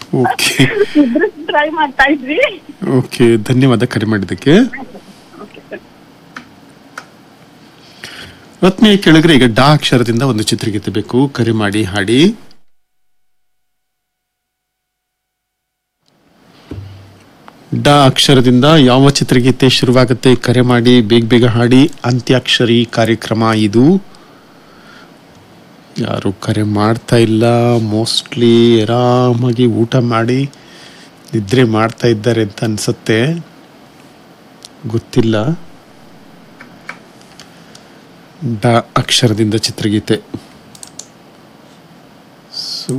Okay ಇಬ್ರು try ಮಾಡ್ತಾ ಇದ್ವಿ ಓಕೆ ಧನ್ಯವಾದ ಕರೆ ಮಾಡಿದ್ದಕ್ಕೆ ಆತ್ಮೀಯ ಕೆಳಗರೆ ಈಗ ಡಾ ಅಕ್ಷರದಿಂದ ಒಂದು ಚಿತ್ರಗೀತೆ ಬೇಕು ಕರೆ ಮಾಡಿ ಹಾಡಿ ಡ ಅಕ್ಷರದಿಂದ ಯಾವ ಚಿತ್ರಗೀತೆ ಶುರುವಾಗುತ್ತೆ ಕರೆ ಮಾಡಿ ಬೇಗ ಬೇಗ ಹಾಡಿ ಅಂತ್ಯಾಕ್ಷರಿ ಕಾರ್ಯಕ್ರಮ ಇದು ಯಾರು ಕರೆ ಮಾಡ್ತಾ ಇಲ್ಲ ಮೋಸ್ಟ್ಲಿ ಆರಾಮಾಗಿ ಊಟ ಮಾಡಿ ನಿದ್ರೆ ಮಾಡ್ತಾ ಇದ್ದಾರೆ ಅಂತ ಅನ್ಸುತ್ತೆ ಗೊತ್ತಿಲ್ಲ ಡ ಅಕ್ಷರದಿಂದ ಚಿತ್ರಗೀತೆ ಸೊ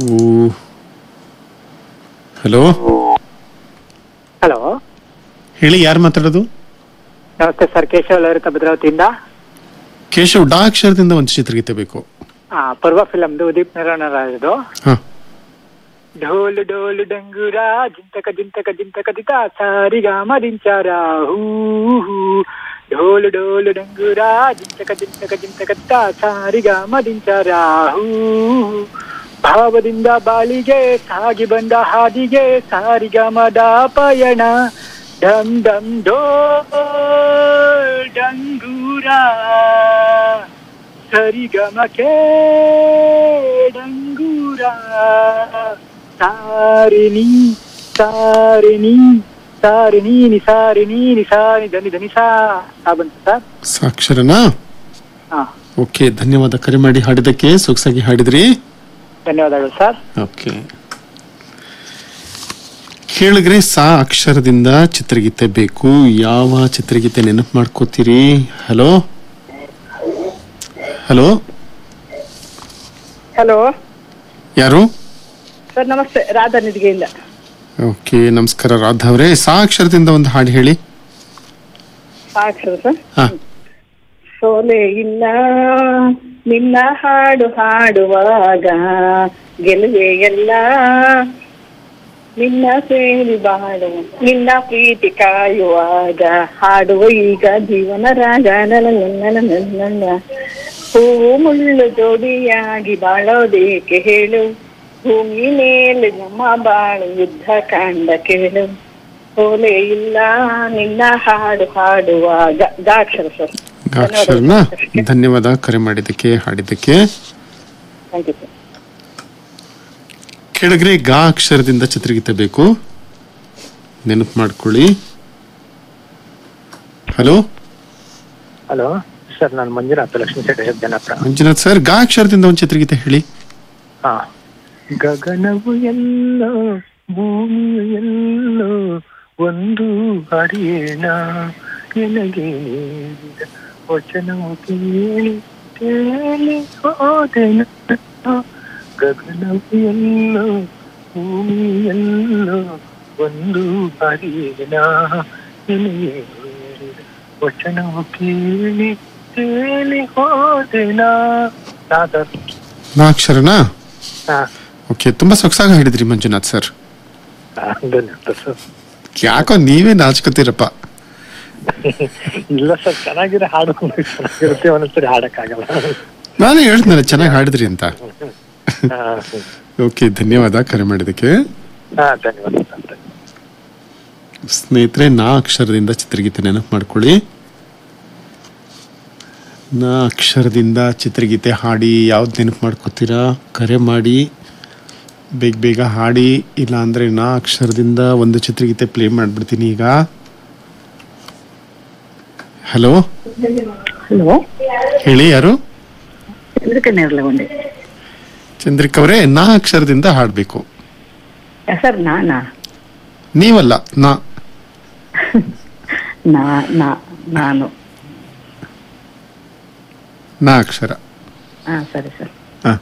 ಹಲೋ ಹಲೋ ಹೇಳಿ ಯಾರು ಮಾತಾಡೋದು ನಮಸ್ತೆ ಸರ್ ಕೇಶವ್ ಲಹರಿಕ ಭದ್ರಾವತಿಯಿಂದ ಕೇಶವ್ ಡಾ ಅಕ್ಷರದಿಂದ ಒಂದು ಚಿತ್ರಗೀತೆ ಬೇಕು ಆ, ಪರ್ವ ಫಿಲಮ್ದು ಉದೀಪ್ ನಾರಾಯಣ ರಾಜದು ಹಾ ಢೋಲು ಢೋಲು ಡಂಗುರ ಜಿಂತಕ ಜಿಂತಕ ಜಿಂತಕ ದಿತ ಸಾರಿಗಾಮ ದಿಂಚಾರ ಹೂ ಹೂ ಢೋಲು ಢೋಲು ಡಂಗುರ ಜಿಂತಕ ಜಿಂತಕ ಜಿಂತಕ ದಿತ ಸಾರಿಗಾಮ ದಿಂಚಾರ ಹೂ ಹೂ. ಭಾವದಿಂದ ಬಾಳಿಗೆ ಸಾಗಿ ಬಂದ ಹಾದಿಗೆ ಸಾರಿಗಮದ ಪಯಣ ಢಮ್ ಢಮ್ ಢೋಲ್ ಡಂಗೂರ ಸರಿಗಮಕೆ ಡಂಗೂರ ಸಾರಿನಿ ಸಾರಿನಿ ಸಾರಿನಿ ನಿ ಸಾರಿನಿ ನಿ ಸಾರಿ ಧನಿ ಧನಿ ಸಾ ಆ ಬಂತು ಸರ್ ಸಾಕ್ಷರನಾ ಹಾ ಓಕೆ ಧನ್ಯವಾದ ಕರೆ ಮಾಡಿ ಹಾಡಿದ್ದಕ್ಕೆ ಸೊಗಸಾಗಿ ಹಾಡಿದ್ರಿ ಧನ್ಯವಾದಗಳು ಸರ್ ಓಕೆ ಕೇಳಿದ್ರೆ ಸಾ ಅಕ್ಷರದಿಂದ ಚಿತ್ರಗೀತೆ ಬೇಕು ಯಾವ ಚಿತ್ರಗೀತೆ ನೆನಪು ಮಾಡ್ಕೋತೀರಿ ಹಲೋ ಹಲೋ ಹಲೋ ಯಾರು ಸರ್ ನಮಸ್ತೆ ರಾಧಾ ನಿಧಿಗೆಯಿಂದ ಓಕೆ ನಮಸ್ಕಾರ ರಾಧಾ ಅವರೇ ಸಾ ಅಕ್ಷರದಿಂದ ಒಂದು ಹಾಡು ಹೇಳಿ ಸಾಕ್ಷರ ಸರ್ ಹಾ ಸೋಲೆ ಇಲ್ಲ ನಿನ್ನ ಹಾಡು ಹಾಡುವಾಗ ಗೆಲುವೆ ಎಲ್ಲ ನಿನ್ನ ಸೇರಿ ಬಾಳುವ ನಿನ್ನ ಪ್ರೀತಿ ಕಾಯುವಾಗ ಹಾಡುವ ಈಗ ಜೀವನ ರಾಗ ನನ್ನ ಹೂವು ಮುಳ್ಳು ಜೋಡಿಯಾಗಿ ಬಾಳೋದೇಕೆ ಹೇಳು ಭೂಮಿ ಮೇಲೆ ನಮ್ಮ ಬಾಳು ಯುದ್ಧ ಕಾಂಡ ಕೇಳು ಸೋಲೆ ಇಲ್ಲ ನಿನ್ನ ಹಾಡು ಹಾಡುವಾಗ ಗಾಕ್ಷರ ಸರ್ ಅಕ್ಷರನ ಧನ್ಯವಾದ ಕರೆ ಮಾಡಿದ್ದಕ್ಕೆ ಹಾಡಿದ್ದಕ್ಕೆ ಥ್ಯಾಂಕ್ ಯು ಸರ್ ಕೆಳಗರೆ ಗಾ ಅಕ್ಷರದಿಂದ ಚಿತ್ರಗೀತೆ ಬೇಕು ನೆನಪು ಮಾಡ್ಕೊಳ್ಳಿ ಹಲೋ ಹಲೋ ಸರ್ ನಾನು ಮಂಜುನಾಥ್ ಲಕ್ಷ್ಮೀ ಶೆಟ್ಟಿ ಜನಪ್ರ ಮಂಜುನಾಥ್ ಸರ್ ಗಾ ಅಕ್ಷರದಿಂದ ಒಂದು ಚಿತ್ರಗೀತೆ ಹೇಳಿ ಹಾ ಗಗನವು ಎಲ್ಲೋ ಭೂಮಿಯು ಎಲ್ಲೋ ಒಂದು ಹರಿಯೇಣ ನಿನಗೆ ನೀಡಿದ ವಚನವು ಕೇಳಿ ಕೇಳಿ ಹೋದೆನ ಗಗನವು ಎಲ್ಲೋ ಭೂಮಿ ಎಲ್ಲೋ ಒಂದು ಹರಿಯೇಣ ನಿನಗೆ ನೀಡಿದ ವಚನವು ಕೇಳಿ ಕೇಳಿ ಹೋದೆನಾ ನಾ ಸರ್ ನಾ ಅಕ್ಷರನಾ ಹಾ ಓಕೆ ತುಂಬಾ ಸೊಗಸಾಗಿ ಹಾಡಿದ್ರಿ ಮಂಜುನಾಥ್ ಸರ್ ಧನ್ಯವಾದ ಸರ್ ಯಾಕೋ ನೀವೇ ನಾಚ್ಕೋತೀರಪ್ಪ ಇಲ್ಲ ಸರ್ ಚೆನ್ನಾಗಿರೋ ಹಾಡು ಚೆನ್ನಾಗಿರುತ್ತೆ ಒಂದೊಂದ್ಸರಿ ಹಾಡಕ್ಕಾಗಲ್ಲ ನಾನು ಹೇಳ್ತೀನಿ ಚೆನ್ನಾಗಿ ಹಾಡಿದ್ರಿ ಅಂತ ಹಾ, ಓಕೆ ಧನ್ಯವಾದ ಕರೆ ಮಾಡಿದ್ದಕ್ಕೆ ಹಾ ಧನ್ಯವಾದ ಸರ್ ಸ್ನೇಹಿತರೆ ನಾ ಅಕ್ಷರದಿಂದ ಚಿತ್ರಗೀತೆ ನೆನಪು ಮಾಡ್ಕೊಳ್ಳಿ ನಾ ಅಕ್ಷರದಿಂದ ಚಿತ್ರಗೀತೆ ಹಾಡಿ ಯಾವ್ದು ನೆನಪು ಮಾಡ್ಕೋತೀರಾ ಕರೆ ಮಾಡಿ ಬೇಗ ಬೇಗ ಹಾಡಿ ಇಲ್ಲ ಅಂದ್ರೆ ನಾ ಅಕ್ಷರದಿಂದ ಒಂದು ಚಿತ್ರಗೀತೆ ಪ್ಲೇ ಮಾಡ್ಬಿಡ್ತೀನಿ ಈಗ ಹಲೋ ಹಲೋ ಹೇಳಿ ಯಾರು ಚಂದ್ರಿಕಾ ನೇರ್ಲಗೊಂಡೆ ಚಂದ್ರಿಕ್ ಅವರೇ ನಾ ಅಕ್ಷರದಿಂದ ಹಾಡಬೇಕು ಸರ್ ನಾನಾ ನೀವಲ್ಲ ನಾ ನಾ ನಾ ನಾನು ನಾ ಅಕ್ಷರ ಹಾ ಸರಿ ಸರ್ ಹಾ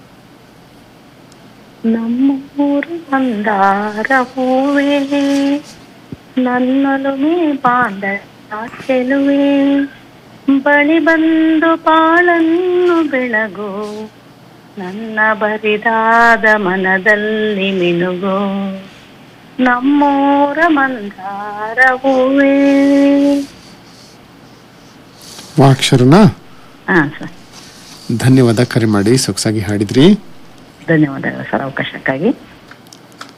ನಮ್ಮೂರು ಮಂದಾರ ಹೂವೇ ನನ್ನೊಲುಮೆ ಬಾಂಧ ಚೆಲುವೆ ಬಳಿ ಬಂದು ಬಾಳನ್ನು ಬೆಳಗು ನನ್ನ ಬರಿದಾದ ಮನದಲ್ಲಿ ಮಿನುಗು ನಮ್ಮೂರ ಮಂದಾರ ಹೂವೇ ವಾ ಅಕ್ಷರನಾ ಹಾ ಸರ್ ಧನ್ಯವಾದ ಕರೆ ಮಾಡಿ ಸೊಗಸಾಗಿ ಹಾಡಿದ್ರಿ ಧನ್ಯವಾದಗಳು ಸರ್ ಅವಕಾಶಕ್ಕಾಗಿ